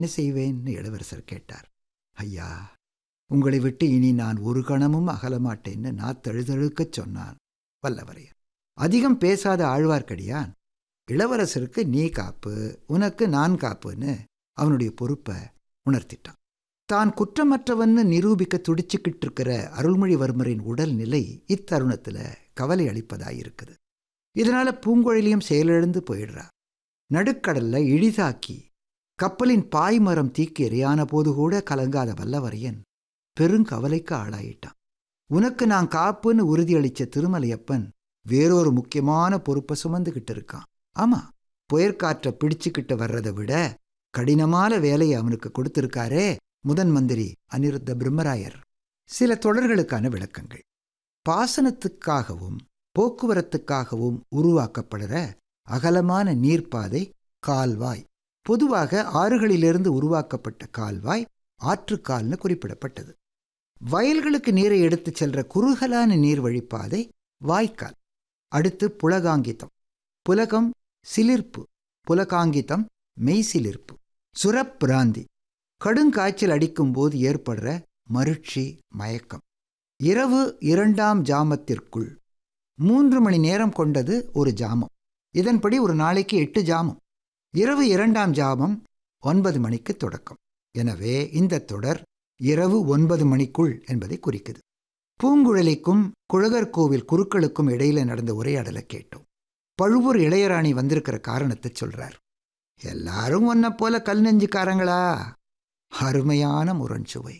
என்ன செய்வேன்னு இளவரசர் கேட்டார் ஐயா உங்களை விட்டு இனி நான் ஒரு கணமும் அகலமாட்டேன்னு நான் தழுதழுக்கச் சொன்னான் வல்லவரையன் அதிகம் பேசாத ஆழ்வார்க்கடியான் இளவரசருக்கு நீ காப்பு உனக்கு நான் காப்புன்னு அவனுடைய பொறுப்பை உணர்த்திட்டான் தான் குற்றமற்றவன்னு நிரூபிக்க துடிச்சுக்கிட்டு இருக்கிற அருள்மொழிவர்மரின் உடல் நிலை இத்தருணத்துல கவலை அளிப்பதாயிருக்குது இதனால பூங்குழலியும் செயலிழந்து போயிடுறா நடுக்கடல்ல இழிதாக்கி கப்பலின் பாய்மரம் தீக்கி எரியான போது கூட கலங்காத வல்லவரையன் பெருங்கவலைக்கு ஆளாயிட்டான் உனக்கு நான் காப்புன்னு உறுதியளிச்ச திருமலையப்பன் வேறொரு முக்கியமான பொறுப்பை சுமந்துகிட்டு இருக்கான் ஆமா புயற்காற்றை பிடிச்சுக்கிட்டு வர்றதை விட கடினமான வேலையை அவனுக்கு கொடுத்திருக்காரே முதன் மந்திரி அனிருத்த பிரம்மராயர் சில தொடர்களுக்கான விளக்கங்கள் பாசனத்துக்காகவும் போக்குவரத்துக்காகவும் உருவாக்கப்படுற அகலமான நீர்ப்பாதை கால்வாய் பொதுவாக ஆறுகளிலிருந்து உருவாக்கப்பட்ட கால்வாய் ஆற்றுக்கால்னு குறிப்பிடப்பட்டது வயல்களுக்கு நீரை எடுத்துச் செல்ற குறுகலான நீர் வழிப்பாதை வாய்க்கால் அடுத்து புலகாங்கிதம் புலகம் சிலிர்ப்பு புலகாங்கிதம் மெய்சிலிர்ப்பு சுரப்பிராந்தி கடுங்காய்ச்சல் அடிக்கும்போது ஏற்படுற மருட்சி மயக்கம் இரவு இரண்டாம் ஜாமத்திற்குள் மூன்று மணி நேரம் கொண்டது ஒரு ஜாமம் இதன்படி ஒரு நாளைக்கு எட்டு ஜாமம் இரவு இரண்டாம் ஜாமம் ஒன்பது மணிக்கு தொடக்கம் எனவே இந்த தொடர் இரவு ஒன்பது மணிக்குள் என்பதை குறிக்குது பூங்குழலிக்கும் குழகர் கோவில் குருக்களுக்கும் இடையில நடந்த உரையாடலை கேட்டோம் பழுவூர் இளையராணி வந்திருக்கிற காரணத்தை சொல்றார் எல்லாரும் ஒன்ன போல கல் நெஞ்சுக்காரங்களா அருமையான முரண்சுவை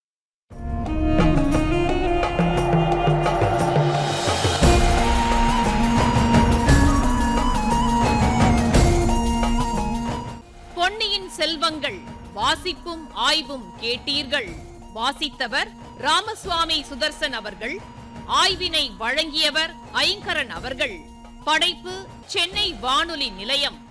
பொன்னியின் செல்வங்கள் வாசிப்பும் ஆய்வும் கேட்டீர்கள் வாசித்தவர் ராமசுவாமி சுதர்சன் அவர்கள் ஆய்வினை வழங்கியவர் ஐங்கரன் அவர்கள் படைப்பு சென்னை வானொலி நிலையம்